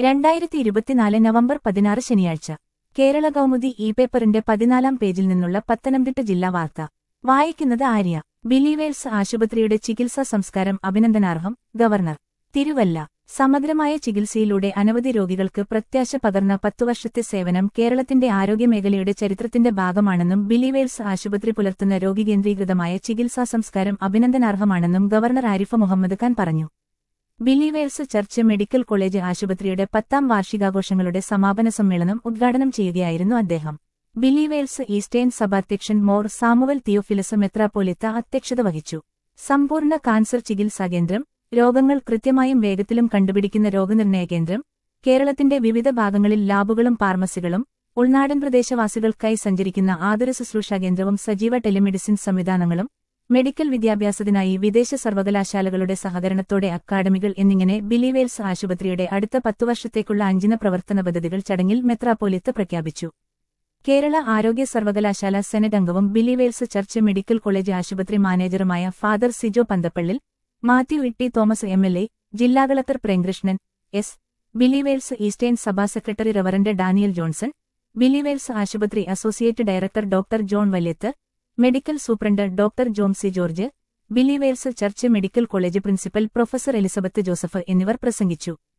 രണ്ടായിരത്തി ഇരുപത്തിനാല് നവംബർ പതിനാറ് ശനിയാഴ്ച കേരള കൗമുദി ഇ പേപ്പറിന്റെ പതിനാലാം പേജിൽ നിന്നുള്ള പത്തനംതിട്ട ജില്ലാ വാർത്ത വായിക്കുന്നത് ആര്യ ബിലീവേഴ്സ് ആശുപത്രിയുടെ ചികിത്സാ സംസ്കാരം അഭിനന്ദനാർഹം ഗവർണർ തിരുവല്ല സമഗ്രമായ ചികിത്സയിലൂടെ അനവധി രോഗികൾക്ക് പ്രത്യാശ പകർന്ന പത്തുവർഷത്തെ സേവനം കേരളത്തിന്റെ ആരോഗ്യമേഖലയുടെ ചരിത്രത്തിന്റെ ഭാഗമാണെന്നും ബിലീവേഴ്സ് ആശുപത്രി പുലർത്തുന്ന രോഗികേന്ദ്രീകൃതമായ ചികിത്സാ സംസ്കാരം അഭിനന്ദനാർഹമാണെന്നും ഗവർണർ ആരിഫ് മുഹമ്മദ് ഖാൻ പറഞ്ഞു ബിലീവേഴ്സ് ചർച്ച് മെഡിക്കൽ കോളേജ് ആശുപത്രിയുടെ പത്താം വാർഷികാഘോഷങ്ങളുടെ സമാപന സമ്മേളനം ഉദ്ഘാടനം ചെയ്യുകയായിരുന്നു അദ്ദേഹം ബിലീവേഴ്സ് ഈസ്റ്റേൺ സഭാധ്യക്ഷൻ മോർ സാമുവൽ തിയോഫിലസ് മെത്രാപ്പോലിത്ത അധ്യക്ഷത വഹിച്ചു സമ്പൂർണ്ണ കാൻസർ ചികിത്സാ കേന്ദ്രം രോഗങ്ങൾ കൃത്യമായും വേഗത്തിലും കണ്ടുപിടിക്കുന്ന രോഗനിർണയ കേന്ദ്രം കേരളത്തിന്റെ വിവിധ ഭാഗങ്ങളിൽ ലാബുകളും ഫാർമസികളും ഉൾനാടൻ പ്രദേശവാസികൾക്കായി സഞ്ചരിക്കുന്ന ആതുര ശുശ്രൂഷാ കേന്ദ്രവും സജീവ ടെലിമെഡിസിൻ സംവിധാനങ്ങളും മെഡിക്കൽ വിദ്യാഭ്യാസത്തിനായി വിദേശ സർവകലാശാലകളുടെ സഹകരണത്തോടെ അക്കാദമികൾ എന്നിങ്ങനെ ബിലീവേൽസ് ആശുപത്രിയുടെ അടുത്ത പത്തു വർഷത്തേക്കുള്ള അഞ്ചിന പ്രവർത്തന പദ്ധതികൾ ചടങ്ങിൽ മെത്രാപ്പോലിത്ത് പ്രഖ്യാപിച്ചു കേരള ആരോഗ്യ സർവകലാശാല സെനറ്റ് അംഗവും ബിലീവേൽസ് ചർച്ച് മെഡിക്കൽ കോളേജ് ആശുപത്രി മാനേജറുമായ father Sijo Panthappallil Mathew Itty Thomas M L A ജില്ലാ collector Premkrishnan S Believers Eastern സഭാ secretary reverend Daniel Johnson Believers ആശുപത്രി associate director doctor John Valiyath medical superintendent doctor Jomsy George Believers Church Medical College principal professor Elizabeth Joseph എന്നിവർ പ്രസംഗിച്ചു